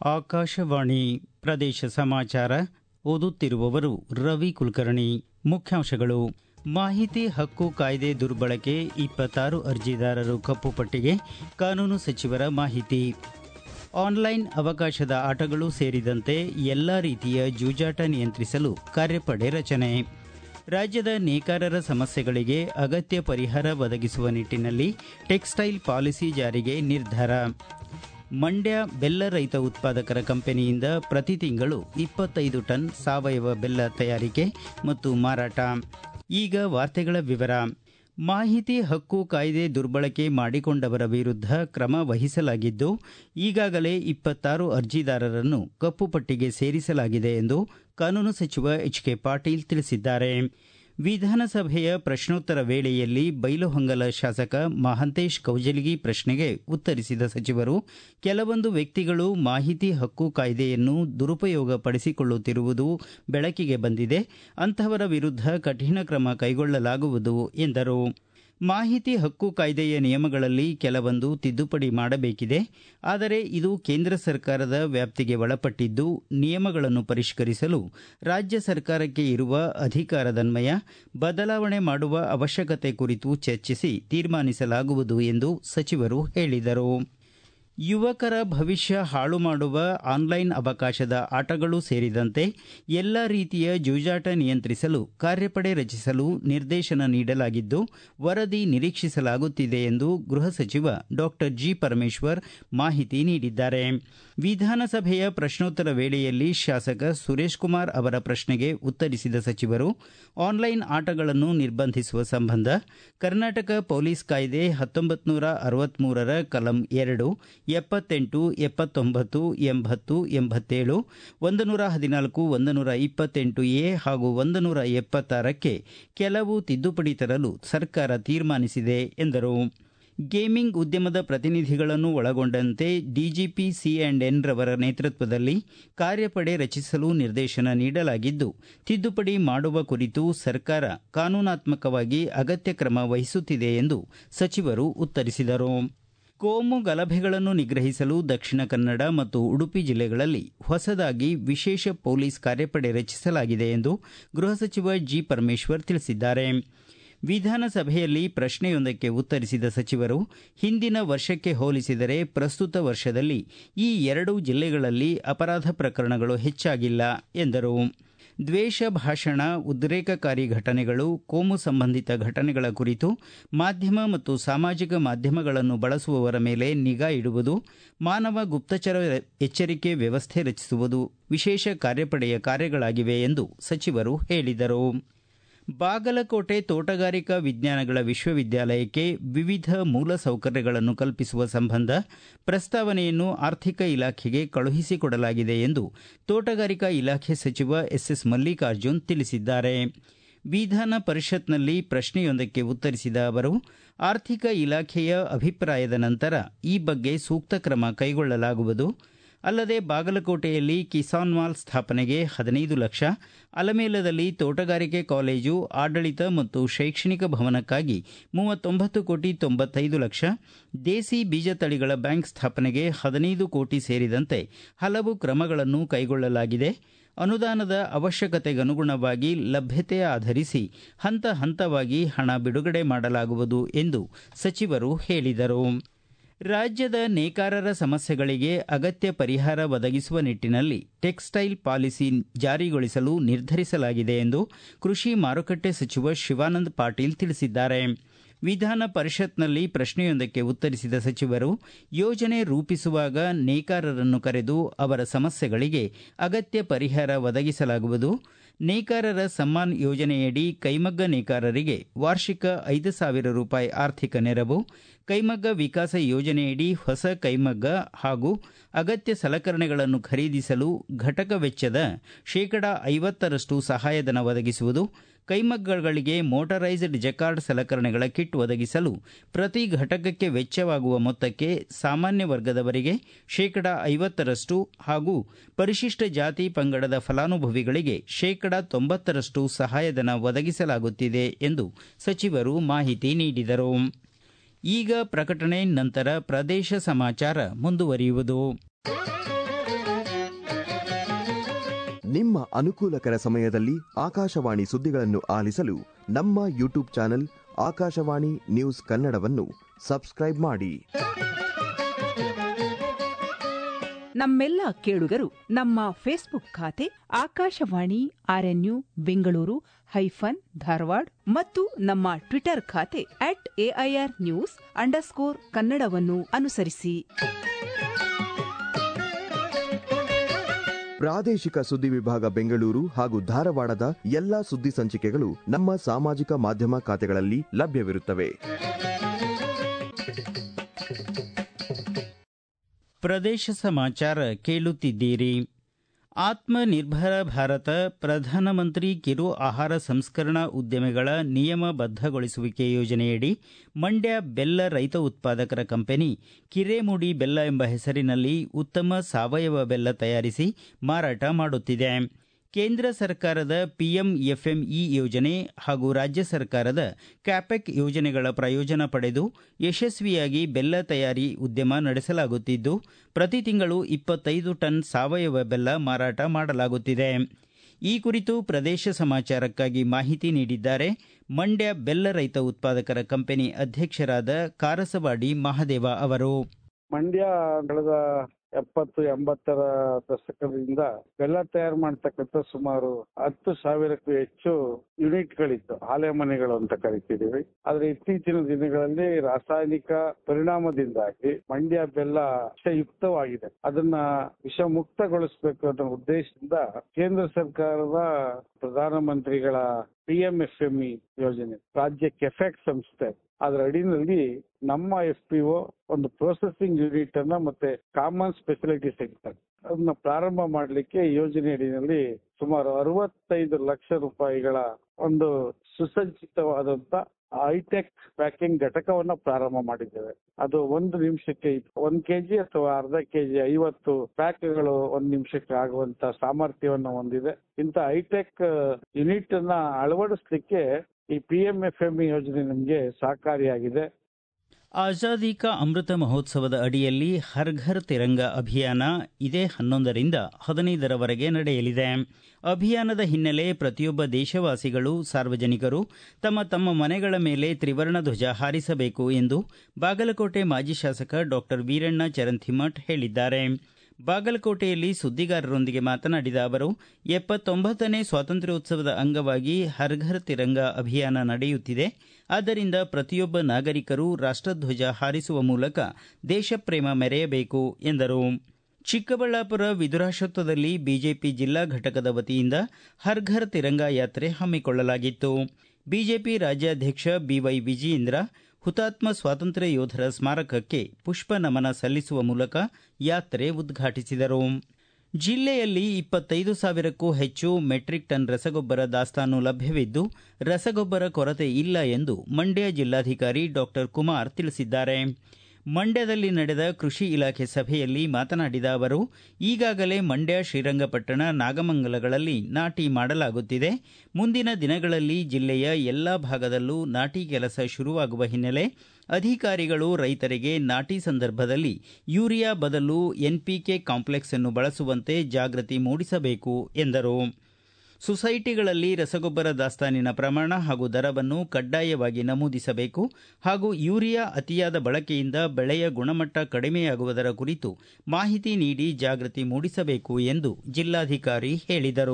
ಆಕಾಶವಾಣಿ ಪ್ರದೇಶ ಸಮಾಚಾರ ಓದುತ್ತಿರುವವರು ರವಿ ಕುಲಕರ್ಣಿ ಮುಖ್ಯಾಂಶಗಳು ಮಾಹಿತಿ ಹಕ್ಕು ಕಾಯ್ದೆ ದುರ್ಬಳಕೆ ಇಪ್ಪತ್ತಾರು ಅರ್ಜಿದಾರರು ಕಪ್ಪು ಪಟ್ಟಿಗೆ ಕಾನೂನು ಸಚಿವರ ಮಾಹಿತಿ ಆನ್ಲೈನ್ ಅವಕಾಶದ ಆಟಗಳು ಸೇರಿದಂತೆ ಎಲ್ಲಾ ರೀತಿಯ ಜೂಜಾಟ ನಿಯಂತ್ರಿಸಲು ಕಾರ್ಯಪಡೆ ರಚನೆ ರಾಜ್ಯದ ನೇಕಾರರ ಸಮಸ್ಯೆಗಳಿಗೆ ಅಗತ್ಯ ಪರಿಹಾರ ಒದಗಿಸುವ ನಿಟ್ಟಿನಲ್ಲಿ ಟೆಕ್ಸ್ಟೈಲ್ ಪಾಲಿಸಿ ಜಾರಿಗೆ ನಿರ್ಧಾರ ಮಂಡ್ಯ ಬೆಲ್ಲ ರೈತ ಉತ್ಪಾದಕರ ಕಂಪನಿಯಿಂದ ಪ್ರತಿ ತಿಂಗಳು ಇಪ್ಪತ್ತೈದು ಟನ್ ಸಾವಯವ ಬೆಲ್ಲ ತಯಾರಿಕೆ ಮತ್ತು ಮಾರಾಟ ಈಗ ವಾರ್ತೆಗಳ ವಿವರ ಮಾಹಿತಿ ಹಕ್ಕು ಕಾಯ್ದೆ ದುರ್ಬಳಕೆ ಮಾಡಿಕೊಂಡವರ ವಿರುದ್ಧ ಕ್ರಮ ವಹಿಸಲಾಗಿದ್ದು ಈಗಾಗಲೇ ಇಪ್ಪತ್ತಾರು ಅರ್ಜಿದಾರರನ್ನು ಕಪ್ಪು ಪಟ್ಟಿಗೆ ಸೇರಿಸಲಾಗಿದೆ ಎಂದು ಕಾನೂನು ಸಚಿವ ಎಚ್ ಕೆ ಪಾಟೀಲ್ ತಿಳಿಸಿದ್ದಾರೆ ವಿಧಾನಸಭೆಯ ಪ್ರಶ್ನೋತ್ತರ ವೇಳೆಯಲ್ಲಿ ಬೈಲಹೊಂಗಲ ಶಾಸಕ ಮಹಾಂತೇಶ್ ಕೌಜಲಗಿ ಪ್ರಶ್ನೆಗೆ ಉತ್ತರಿಸಿದ ಸಚಿವರು ಕೆಲವೊಂದು ವ್ಯಕ್ತಿಗಳು ಮಾಹಿತಿ ಹಕ್ಕು ಕಾಯ್ದೆಯನ್ನು ದುರುಪಯೋಗ ಪಡಿಸಿಕೊಳ್ಳುತ್ತಿರುವುದು ಬೆಳಕಿಗೆ ಬಂದಿದೆ ಅಂತಹವರ ವಿರುದ್ಧ ಕಠಿಣ ಕ್ರಮ ಕೈಗೊಳ್ಳಲಾಗುವುದು ಎಂದರು ಮಾಹಿತಿ ಹಕ್ಕು ಕಾಯ್ದೆಯ ನಿಯಮಗಳಲ್ಲಿ ಕೆಲವೊಂದು ತಿದ್ದುಪಡಿ ಮಾಡಬೇಕಿದೆ ಆದರೆ ಇದು ಕೇಂದ್ರ ಸರ್ಕಾರದ ವ್ಯಾಪ್ತಿಗೆ ಒಳಪಟ್ಟಿದ್ದು ನಿಯಮಗಳನ್ನು ಪರಿಷ್ಕರಿಸಲು ರಾಜ್ಯ ಸರ್ಕಾರಕ್ಕೆ ಇರುವ ಅಧಿಕಾರದನ್ವಯ ಬದಲಾವಣೆ ಮಾಡುವ ಅವಶ್ಯಕತೆ ಕುರಿತು ಚರ್ಚಿಸಿ ತೀರ್ಮಾನಿಸಲಾಗುವುದು ಎಂದು ಸಚಿವರು ಹೇಳಿದರು ಯುವಕರ ಭವಿಷ್ಯ ಹಾಳು ಮಾಡುವ ಆನ್ಲೈನ್ ಅವಕಾಶದ ಆಟಗಳು ಸೇರಿದಂತೆ ಎಲ್ಲ ರೀತಿಯ ಜೂಜಾಟ ನಿಯಂತ್ರಿಸಲು ಕಾರ್ಯಪಡೆ ರಚಿಸಲು ನಿರ್ದೇಶನ ನೀಡಲಾಗಿದ್ದು ವರದಿ ನಿರೀಕ್ಷಿಸಲಾಗುತ್ತಿದೆ ಎಂದು ಗೃಹ ಸಚಿವ ಡಾಕ್ಟರ್ ಜಿ ಪರಮೇಶ್ವರ್ ಮಾಹಿತಿ ನೀಡಿದ್ದಾರೆ ವಿಧಾನಸಭೆಯ ಪ್ರಶ್ನೋತ್ತರ ವೇಳೆಯಲ್ಲಿ ಶಾಸಕ ಸುರೇಶ್ ಕುಮಾರ್ ಅವರ ಪ್ರಶ್ನೆಗೆ ಉತ್ತರಿಸಿದ ಸಚಿವರು ಆನ್ಲೈನ್ ಆಟಗಳನ್ನು ನಿರ್ಬಂಧಿಸುವ ಸಂಬಂಧ ಕರ್ನಾಟಕ ಪೊಲೀಸ್ ಕಾಯ್ದೆ ಹತ್ತೊಂಬತ್ತು ನೂರ ಅರವತ್ಮೂರರ ಕಲಂ ಎರಡು ಎಪ್ಪತ್ತೆಂಟು ಎಪ್ಪತ್ತೊಂಬತ್ತು ಎಂಬತ್ತು ಎಂಬತ್ತೇಳು ಒಂದು ನೂರ ಹದಿನಾಲ್ಕು ಒಂದು ನೂರ ಇಪ್ಪತ್ತೆಂಟು ಎ ಹಾಗೂ ಒಂದು ನೂರ ಎಪ್ಪತ್ತಾರಕ್ಕೆ ಕೆಲವು ತಿದ್ದುಪಡಿ ತರಲು ಸರ್ಕಾರ ತೀರ್ಮಾನಿಸಿದೆ ಎಂದರು ಗೇಮಿಂಗ್ ಉದ್ಯಮದ ಪ್ರತಿನಿಧಿಗಳನ್ನು ಒಳಗೊಂಡಂತೆ ಡಿಜಿಪಿ ಸಿ ಅಂಡ್ ಎನ್ ರವರ ನೇತೃತ್ವದಲ್ಲಿ ಕಾರ್ಯಪಡೆ ರಚಿಸಲು ನಿರ್ದೇಶನ ನೀಡಲಾಗಿದ್ದು ತಿದ್ದುಪಡಿ ಮಾಡುವ ಕುರಿತು ಸರ್ಕಾರ ಕಾನೂನಾತ್ಮಕವಾಗಿ ಅಗತ್ಯ ಕ್ರಮ ವಹಿಸುತ್ತಿದೆ ಎಂದು ಸಚಿವರು ಉತ್ತರಿಸಿದರು ಕೋಮು ಗಲಭೆಗಳನ್ನು ನಿಗ್ರಹಿಸಲು ದಕ್ಷಿಣ ಕನ್ನಡ ಮತ್ತು ಉಡುಪಿ ಜಿಲ್ಲೆಗಳಲ್ಲಿ ಹೊಸದಾಗಿ ವಿಶೇಷ ಪೊಲೀಸ್ ಕಾರ್ಯಪಡೆ ರಚಿಸಲಾಗಿದೆ ಎಂದು ಗೃಹ ಸಚಿವ ಜಿ ಪರಮೇಶ್ವರ್ ತಿಳಿಸಿದ್ದಾರೆ ವಿಧಾನಸಭೆಯಲ್ಲಿ ಪ್ರಶ್ನೆಯೊಂದಕ್ಕೆ ಉತ್ತರಿಸಿದ ಸಚಿವರು ಹಿಂದಿನ ವರ್ಷಕ್ಕೆ ಹೋಲಿಸಿದರೆ ಪ್ರಸ್ತುತ ವರ್ಷದಲ್ಲಿ ಈ ಎರಡೂ ಜಿಲ್ಲೆಗಳಲ್ಲಿ ಅಪರಾಧ ಪ್ರಕರಣಗಳು ಹೆಚ್ಚಾಗಿಲ್ಲ ಎಂದರು ದ್ವೇಷ ಭಾಷಣ ಉದ್ರೇಕಕಾರಿ ಘಟನೆಗಳು ಕೋಮು ಸಂಬಂಧಿತ ಘಟನೆಗಳ ಕುರಿತು ಮಾಧ್ಯಮ ಮತ್ತು ಸಾಮಾಜಿಕ ಮಾಧ್ಯಮಗಳನ್ನು ಬಳಸುವವರ ಮೇಲೆ ನಿಗಾ ಇಡುವುದು ಮಾನವ ಗುಪ್ತಚರ ಎಚ್ಚರಿಕೆ ವ್ಯವಸ್ಥೆ ರಚಿಸುವುದು ವಿಶೇಷ ಕಾರ್ಯಪಡೆಯ ಕಾರ್ಯಗಳಾಗಿವೆ ಎಂದು ಸಚಿವರು ಹೇಳಿದರು ಬಾಗಲಕೋಟೆ ತೋಟಗಾರಿಕಾ ವಿಜ್ಞಾನಗಳ ವಿಶ್ವವಿದ್ಯಾಲಯಕ್ಕೆ ವಿವಿಧ ಮೂಲ ಸೌಕರ್ಯಗಳನ್ನು ಕಲ್ಪಿಸುವ ಸಂಬಂಧ ಪ್ರಸ್ತಾವನೆಯನ್ನು ಆರ್ಥಿಕ ಇಲಾಖೆಗೆ ಕಳುಹಿಸಿಕೊಡಲಾಗಿದೆ ಎಂದು ತೋಟಗಾರಿಕಾ ಇಲಾಖೆ ಸಚಿವ ಎಸ್ಎಸ್ ಮಲ್ಲಿಕಾರ್ಜುನ್ ತಿಳಿಸಿದ್ದಾರೆ ವಿಧಾನ ಪರಿಷತ್ನಲ್ಲಿ ಪ್ರಶ್ನೆಯೊಂದಕ್ಕೆ ಉತ್ತರಿಸಿದ ಅವರು ಆರ್ಥಿಕ ಇಲಾಖೆಯ ಅಭಿಪ್ರಾಯದ ನಂತರ ಈ ಬಗ್ಗೆ ಸೂಕ್ತ ಕ್ರಮ ಕೈಗೊಳ್ಳಲಾಗುವುದು ಅಲ್ಲದೆ ಬಾಗಲಕೋಟೆಯಲ್ಲಿ ಕಿಸಾನ್ ಮಾಲ್ ಸ್ಥಾಪನೆಗೆ ಹದಿನೈದು ಲಕ್ಷ ಅಲಮೇಲದಲ್ಲಿ ತೋಟಗಾರಿಕೆ ಕಾಲೇಜು ಆಡಳಿತ ಮತ್ತು ಶೈಕ್ಷಣಿಕ ಭವನಕ್ಕಾಗಿ ಮೂವತ್ತೊಂಬತ್ತು ಕೋಟಿ ತೊಂಬತ್ತೈದು ಲಕ್ಷ ದೇಸಿ ಬೀಜ ತಳಿಗಳ ಬ್ಯಾಂಕ್ ಸ್ಥಾಪನೆಗೆ ಹದಿನೈದು ಕೋಟಿ ಸೇರಿದಂತೆ ಹಲವು ಕ್ರಮಗಳನ್ನು ಕೈಗೊಳ್ಳಲಾಗಿದೆ ಅನುದಾನದ ಅವಶ್ಯಕತೆಗನುಗುಣವಾಗಿ ಲಭ್ಯತೆ ಆಧರಿಸಿ ಹಂತ ಹಂತವಾಗಿ ಹಣ ಬಿಡುಗಡೆ ಮಾಡಲಾಗುವುದು ಎಂದು ಸಚಿವರು ಹೇಳಿದರು ರಾಜ್ಯದ ನೇಕಾರರ ಸಮಸ್ಯೆಗಳಿಗೆ ಅಗತ್ಯ ಪರಿಹಾರ ಒದಗಿಸುವ ನಿಟ್ಟಿನಲ್ಲಿ ಟೆಕ್ಸ್ಟೈಲ್ ಪಾಲಿಸಿ ಜಾರಿಗೊಳಿಸಲು ನಿರ್ಧರಿಸಲಾಗಿದೆ ಎಂದು ಕೃಷಿ ಮಾರುಕಟ್ಟೆ ಸಚಿವ ಶಿವಾನಂದ ಪಾಟೀಲ್ ತಿಳಿಸಿದ್ದಾರೆ ವಿಧಾನ ಪರಿಷತ್ನಲ್ಲಿ ಪ್ರಶ್ನೆಯೊಂದಕ್ಕೆ ಉತ್ತರಿಸಿದ ಸಚಿವರು ಯೋಜನೆ ರೂಪಿಸುವಾಗ ನೇಕಾರರನ್ನು ಕರೆದು ಅವರ ಸಮಸ್ಯೆಗಳಿಗೆ ಅಗತ್ಯ ಪರಿಹಾರ ಒದಗಿಸಲಾಗುವುದು ನೇಕಾರರ ಸಮ್ಮಾನ್ ಯೋಜನೆಯಡಿ ಕೈಮಗ್ಗ ನೇಕಾರರಿಗೆ ವಾರ್ಷಿಕ ಐದು ಸಾವಿರ ರೂಪಾಯಿ ಆರ್ಥಿಕ ನೆರವು ಕೈಮಗ್ಗ ವಿಕಾಸ ಯೋಜನೆಯಡಿ ಹೊಸ ಕೈಮಗ್ಗ ಹಾಗೂ ಅಗತ್ಯ ಸಲಕರಣೆಗಳನ್ನು ಖರೀದಿಸಲು ಘಟಕ ವೆಚ್ಚದ ಶೇಕಡ ಐವತ್ತರಷ್ಟು ಸಹಾಯಧನ ಒದಗಿಸುವುದು ಕೈಮಗ್ಗಗಳಿಗೆ ಮೋಟರೈಸ್ಡ್ ಜಕಾರ್ಡ್ ಸಲಕರಣೆಗಳ ಕಿಟ್ ಒದಗಿಸಲು ಪ್ರತಿ ಘಟಕಕ್ಕೆ ವೆಚ್ಚವಾಗುವ ಮೊತ್ತಕ್ಕೆ ಸಾಮಾನ್ಯ ವರ್ಗದವರಿಗೆ ಶೇಕಡ ಐವತ್ತರಷ್ಟು ಹಾಗೂ ಪರಿಶಿಷ್ಟ ಜಾತಿ ಪಂಗಡದ ಫಲಾನುಭವಿಗಳಿಗೆ ಶೇಕಡ ತೊಂಬತ್ತರಷ್ಟು ಸಹಾಯಧನ ಒದಗಿಸಲಾಗುತ್ತಿದೆ ಎಂದು ಸಚಿವರು ಮಾಹಿತಿ ನೀಡಿದರು ಈಗ ಪ್ರಕಟಣೆ ನಂತರ ಪ್ರದೇಶ ಸಮಾಚಾರ ಮುಂದುವರಿಯುವುದು ನಿಮ್ಮ ಅನುಕೂಲಕರ ಸಮಯದಲ್ಲಿ ಆಕಾಶವಾಣಿ ಸುದ್ದಿಗಳನ್ನು ಆಲಿಸಲು ನಮ್ಮ ಯೂಟ್ಯೂಬ್ ಚಾನೆಲ್ ಆಕಾಶವಾಣಿ ನ್ಯೂಸ್ ಕನ್ನಡವನ್ನು ಸಬ್ಸ್ಕ್ರೈಬ್ ಮಾಡಿ ನಮ್ಮೆಲ್ಲ ಕೇಳುಗರು ನಮ್ಮ ಫೇಸ್ಬುಕ್ ಖಾತೆ ಆಕಾಶವಾಣಿ ಆರ್ಎನ್ಯು ಬೆಂಗಳೂರು ಹೈಫನ್ ಧಾರವಾಡ ಮತ್ತು ನಮ್ಮ ಟ್ವಿಟರ್ ಖಾತೆ ಅಟ್ ಎಐಆರ್ ನ್ಯೂಸ್ ಅಂಡರ್ಸ್ಕೋರ್ ಕನ್ನಡವನ್ನು ಅನುಸರಿಸಿ ಪ್ರಾದೇಶಿಕ ಸುದ್ದಿ ವಿಭಾಗ ಬೆಂಗಳೂರು ಹಾಗೂ ಧಾರವಾಡದ ಎಲ್ಲಾ ಸುದ್ದಿ ಸಂಚಿಕೆಗಳು ನಮ್ಮ ಸಾಮಾಜಿಕ ಮಾಧ್ಯಮ ಖಾತೆಗಳಲ್ಲಿ ಲಭ್ಯವಿರುತ್ತವೆ ಪ್ರದೇಶ ಸಮಾಚಾರ ಕೇಳುತ್ತಿದ್ದೀರಿ ಆತ್ಮನಿರ್ಭರ ಭಾರತ ಪ್ರಧಾನಮಂತ್ರಿ ಕಿರು ಆಹಾರ ಸಂಸ್ಕರಣಾ ಉದ್ಯಮಿಗಳ ನಿಯಮಬದ್ಧಗೊಳಿಸುವಿಕೆ ಯೋಜನೆಯಡಿ ಮಂಡ್ಯ ಬೆಲ್ಲ ರೈತ ಉತ್ಪಾದಕರ ಕಂಪನಿ ಕಿರೇಮುಡಿ ಬೆಲ್ಲ ಎಂಬ ಹೆಸರಿನಲ್ಲಿ ಉತ್ತಮ ಸಾವಯವ ಬೆಲ್ಲ ತಯಾರಿಸಿ ಮಾರಾಟ ಮಾಡುತ್ತಿದೆ ಕೇಂದ್ರ ಸರ್ಕಾರದ ಪಿಎಂಎಫ್ಎಂಇ ಯೋಜನೆ ಹಾಗೂ ರಾಜ್ಯ ಸರ್ಕಾರದ ಕ್ಯಾಪೆಕ್ ಯೋಜನೆಗಳ ಪ್ರಯೋಜನ ಪಡೆದು ಯಶಸ್ವಿಯಾಗಿ ಬೆಲ್ಲ ತಯಾರಿ ಉದ್ಯಮ ನಡೆಸಲಾಗುತ್ತಿದ್ದು ಪ್ರತಿ ತಿಂಗಳು ಇಪ್ಪತ್ತೈದು ಟನ್ ಸಾವಯವ ಬೆಲ್ಲ ಮಾರಾಟ ಮಾಡಲಾಗುತ್ತಿದೆ ಈ ಕುರಿತು ಪ್ರದೇಶ ಸಮಾಚಾರಕ್ಕಾಗಿ ಮಾಹಿತಿ ನೀಡಿದ್ದಾರೆ ಮಂಡ್ಯ ಬೆಲ್ಲ ರೈತ ಉತ್ಪಾದಕರ ಕಂಪನಿ ಅಧ್ಯಕ್ಷರಾದ ಕಾರಸವಾಡಿ ಮಹದೇವ ಅವರು ಮಂಡ್ಯ ಕಳೆದ ಎಪ್ಪತ್ತು ಎಂಬತ್ತರ ದಶಕದಿಂದ ಬೆಲ್ಲ ತಯಾರು ಮಾಡ್ತಕ್ಕಂಥ ಸುಮಾರು ಹತ್ತು ಸಾವಿರಕ್ಕೂ ಹೆಚ್ಚು ಯೂನಿಟ್ಗಳಿತ್ತು ಆಲೆ ಮನೆಗಳು ಅಂತ ಕರಿತಿದೀವಿ ಆದ್ರೆ ಇತ್ತೀಚಿನ ದಿನಗಳಲ್ಲಿ ರಾಸಾಯನಿಕ ಪರಿಣಾಮದಿಂದಾಗಿ ಮಂಡ್ಯ ಬೆಲ್ಲ ವಿಷಯುಕ್ತವಾಗಿದೆ ಅದನ್ನ ವಿಷಮುಕ್ತಗೊಳಿಸಬೇಕು ಅನ್ನೋ ಉದ್ದೇಶದಿಂದ ಕೇಂದ್ರ ಸರ್ಕಾರದ ಪ್ರಧಾನಮಂತ್ರಿಗಳ ಪಿಎಂಎಫ್ಎಂಇ ಯೋಜನೆ ರಾಜ್ಯ ಕೆಫೆಕ್ ಸಂಸ್ಥೆ ಅದರ ಅಡಿನಲ್ಲಿ ನಮ್ಮ ಎಫ್ ಪಿ ಒ ಒಂದು ಪ್ರೊಸೆಸಿಂಗ್ ಯೂನಿಟ್ ಅನ್ನ ಮತ್ತೆ ಕಾಮನ್ ಸ್ಪೆಷಾಲಿಟಿ ಸೆಂಟರ್ ಅದನ್ನ ಪ್ರಾರಂಭ ಮಾಡಲಿಕ್ಕೆ ಯೋಜನೆ ಅಡಿನಲ್ಲಿ ಸುಮಾರು ಅರವತ್ತೈದು ಲಕ್ಷ ರೂಪಾಯಿಗಳ ಒಂದು ಸುಸಜ್ಜಿತವಾದಂತ ಹೈಟೆಕ್ ಪ್ಯಾಕಿಂಗ್ ಘಟಕವನ್ನ ಪ್ರಾರಂಭ ಮಾಡಿದ್ದೇವೆ ಅದು ಒಂದು ನಿಮಿಷಕ್ಕೆ ಒಂದ್ ಕೆಜಿ ಅಥವಾ ಅರ್ಧ ಕೆಜಿ ಐವತ್ತು ಪ್ಯಾಕ್ಗಳು ಒಂದ್ ನಿಮಿಷಕ್ಕೆ ಆಗುವಂತ ಸಾಮರ್ಥ್ಯವನ್ನು ಹೊಂದಿದೆ ಇಂಥ ಹೈಟೆಕ್ ಯೂನಿಟ್ ಅನ್ನ ಅಳವಡಿಸ್ಲಿಕ್ಕೆ ಈ ಪಿ ಎಂ ಎಫ್ ಎಂ ಯೋಜನೆ ನಮಗೆ ಸಹಕಾರಿಯಾಗಿದೆ ಆಜಾದಿ ಕಾ ಅಮೃತ ಮಹೋತ್ಸವದ ಅಡಿಯಲ್ಲಿ ಹರ್ ಘರ್ ತಿರಂಗ ಅಭಿಯಾನ ಇದೇ ಹನ್ನೊಂದರಿಂದ ಹದಿನೈದರವರೆಗೆ ನಡೆಯಲಿದೆ ಅಭಿಯಾನದ ಹಿನ್ನೆಲೆ ಪ್ರತಿಯೊಬ್ಬ ದೇಶವಾಸಿಗಳು ಸಾರ್ವಜನಿಕರು ತಮ್ಮ ತಮ್ಮ ಮನೆಗಳ ಮೇಲೆ ತ್ರಿವರ್ಣ ಧ್ವಜ ಹಾರಿಸಬೇಕು ಎಂದು ಬಾಗಲಕೋಟೆ ಮಾಜಿ ಶಾಸಕ ಡಾಕ್ಟರ್ ವೀರಣ್ಣ ಚರಂತಿಮಠ್ ಹೇಳಿದ್ದಾರೆ ಬಾಗಲಕೋಟೆಯಲ್ಲಿ ಸುದ್ದಿಗಾರರೊಂದಿಗೆ ಮಾತನಾಡಿದ ಅವರು ಎಪ್ಪತ್ತೊಂಬತ್ತನೇ ಸ್ವಾತಂತ್ರ್ಯೋತ್ಸವದ ಅಂಗವಾಗಿ ಹರ್ ಘರ್ ತಿರಂಗ ಅಭಿಯಾನ ನಡೆಯುತ್ತಿದೆ ಆದ್ದರಿಂದ ಪ್ರತಿಯೊಬ್ಬ ನಾಗರಿಕರು ರಾಷ್ಟಧ್ವಜ ಹಾರಿಸುವ ಮೂಲಕ ದೇಶಪ್ರೇಮ ಮೆರೆಯಬೇಕು ಎಂದರು ಚಿಕ್ಕಬಳ್ಳಾಪುರ ವಿದುರಾಶತ್ವದಲ್ಲಿ ಬಿಜೆಪಿ ಜಿಲ್ಲಾ ಘಟಕದ ವತಿಯಿಂದ ಹರ್ ಘರ್ ತಿರಂಗ ಯಾತ್ರೆ ಹಮ್ಮಿಕೊಳ್ಳಲಾಗಿತ್ತು ಬಿಜೆಪಿ ರಾಜ್ಯಾಧ್ಯಕ್ಷ ಬಿವೈ ವಿಜಯೇಂದ್ರ ಹುತಾತ್ಮ ಸ್ವಾತಂತ್ರ್ಯ ಯೋಧರ ಸ್ಮಾರಕಕ್ಕೆ ಪುಷ್ಪ ನಮನ ಸಲ್ಲಿಸುವ ಮೂಲಕ ಯಾತ್ರೆ ಉದ್ಘಾಟಿಸಿದರು ಜಿಲ್ಲೆಯಲ್ಲಿ ಇಪ್ಪತ್ತೈದು ಸಾವಿರಕ್ಕೂ ಹೆಚ್ಚು ಮೆಟ್ರಿಕ್ ಟನ್ ರಸಗೊಬ್ಬರ ದಾಸ್ತಾನು ಲಭ್ಯವಿದ್ದು ರಸಗೊಬ್ಬರ ಕೊರತೆ ಇಲ್ಲ ಎಂದು ಮಂಡ್ಯ ಜಿಲ್ಲಾಧಿಕಾರಿ ಡಾಕ್ಟರ್ ಕುಮಾರ್ ತಿಳಿಸಿದ್ದಾರೆ ಮಂಡ್ಯದಲ್ಲಿ ನಡೆದ ಕೃಷಿ ಇಲಾಖೆ ಸಭೆಯಲ್ಲಿ ಮಾತನಾಡಿದ ಅವರು ಈಗಾಗಲೇ ಮಂಡ್ಯ ಶ್ರೀರಂಗಪಟ್ಟಣ ನಾಗಮಂಗಲಗಳಲ್ಲಿ ನಾಟಿ ಮಾಡಲಾಗುತ್ತಿದೆ ಮುಂದಿನ ದಿನಗಳಲ್ಲಿ ಜಿಲ್ಲೆಯ ಎಲ್ಲಾ ಭಾಗದಲ್ಲೂ ನಾಟಿ ಕೆಲಸ ಶುರುವಾಗುವ ಹಿನ್ನೆಲೆ ಅಧಿಕಾರಿಗಳು ರೈತರಿಗೆ ನಾಟಿ ಸಂದರ್ಭದಲ್ಲಿ ಯೂರಿಯಾ ಬದಲು ಎನ್ಪಿಕೆ ಕಾಂಪ್ಲೆಕ್ಸ್ ಅನ್ನು ಬಳಸುವಂತೆ ಜಾಗೃತಿ ಮೂಡಿಸಬೇಕು ಎಂದರು ಸೊಸೈಟಿಗಳಲ್ಲಿ ರಸಗೊಬ್ಬರ ದಾಸ್ತಾನಿನ ಪ್ರಮಾಣ ಹಾಗೂ ದರವನ್ನು ಕಡ್ಡಾಯವಾಗಿ ನಮೂದಿಸಬೇಕು ಹಾಗೂ ಯೂರಿಯಾ ಅತಿಯಾದ ಬಳಕೆಯಿಂದ ಬೆಳೆಯ ಗುಣಮಟ್ಟ ಕಡಿಮೆಯಾಗುವುದರ ಕುರಿತು ಮಾಹಿತಿ ನೀಡಿ ಜಾಗೃತಿ ಮೂಡಿಸಬೇಕು ಎಂದು ಜಿಲ್ಲಾಧಿಕಾರಿ ಹೇಳಿದರು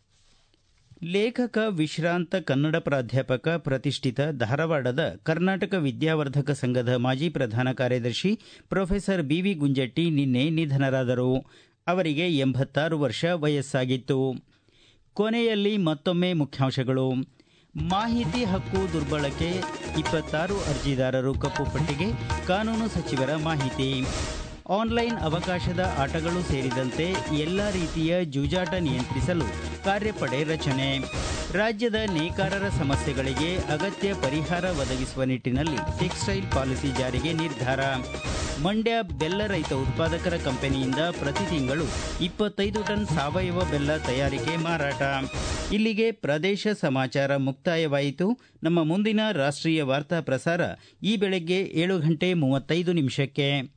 ಲೇಖಕ ವಿಶ್ರಾಂತ ಕನ್ನಡ ಪ್ರಾಧ್ಯಾಪಕ ಪ್ರತಿಷ್ಠಿತ ಧಾರವಾಡದ ಕರ್ನಾಟಕ ವಿದ್ಯಾವರ್ಧಕ ಸಂಘದ ಮಾಜಿ ಪ್ರಧಾನ ಕಾರ್ಯದರ್ಶಿ ಪ್ರೊಫೆಸರ್ ಬಿವಿ ಗುಂಜಟ್ಟಿ ನಿನ್ನೆ ನಿಧನರಾದರು ಅವರಿಗೆ ಎಂಬತ್ತಾರು ವರ್ಷ ವಯಸ್ಸಾಗಿತ್ತು ಕೊನೆಯಲ್ಲಿ ಮತ್ತೊಮ್ಮೆ ಮುಖ್ಯಾಂಶಗಳು ಮಾಹಿತಿ ಹಕ್ಕು ದುರ್ಬಳಕೆ ಇಪ್ಪತ್ತಾರು ಅರ್ಜಿದಾರರು ಕಪ್ಪು ಪಟ್ಟಿಗೆ ಕಾನೂನು ಸಚಿವರ ಮಾಹಿತಿ ಆನ್ಲೈನ್ ಅವಕಾಶದ ಆಟಗಳು ಸೇರಿದಂತೆ ಎಲ್ಲ ರೀತಿಯ ಜೂಜಾಟ ನಿಯಂತ್ರಿಸಲು ಕಾರ್ಯಪಡೆ ರಚನೆ ರಾಜ್ಯದ ನೇಕಾರರ ಸಮಸ್ಯೆಗಳಿಗೆ ಅಗತ್ಯ ಪರಿಹಾರ ಒದಗಿಸುವ ನಿಟ್ಟಿನಲ್ಲಿ ಟೆಕ್ಸ್ಟೈಲ್ ಪಾಲಿಸಿ ಜಾರಿಗೆ ನಿರ್ಧಾರ ಮಂಡ್ಯ ಬೆಲ್ಲ ರೈತ ಉತ್ಪಾದಕರ ಕಂಪನಿಯಿಂದ ಪ್ರತಿ ತಿಂಗಳು ಇಪ್ಪತ್ತೈದು ಟನ್ ಸಾವಯವ ಬೆಲ್ಲ ತಯಾರಿಕೆ ಮಾರಾಟ ಇಲ್ಲಿಗೆ ಪ್ರದೇಶ ಸಮಾಚಾರ ಮುಕ್ತಾಯವಾಯಿತು ನಮ್ಮ ಮುಂದಿನ ರಾಷ್ಟ್ರೀಯ ವಾರ್ತಾ ಪ್ರಸಾರ ಈ ಬೆಳಗ್ಗೆ ಏಳು ಗಂಟೆ ಮೂವತ್ತೈದು ನಿಮಿಷಕ್ಕೆ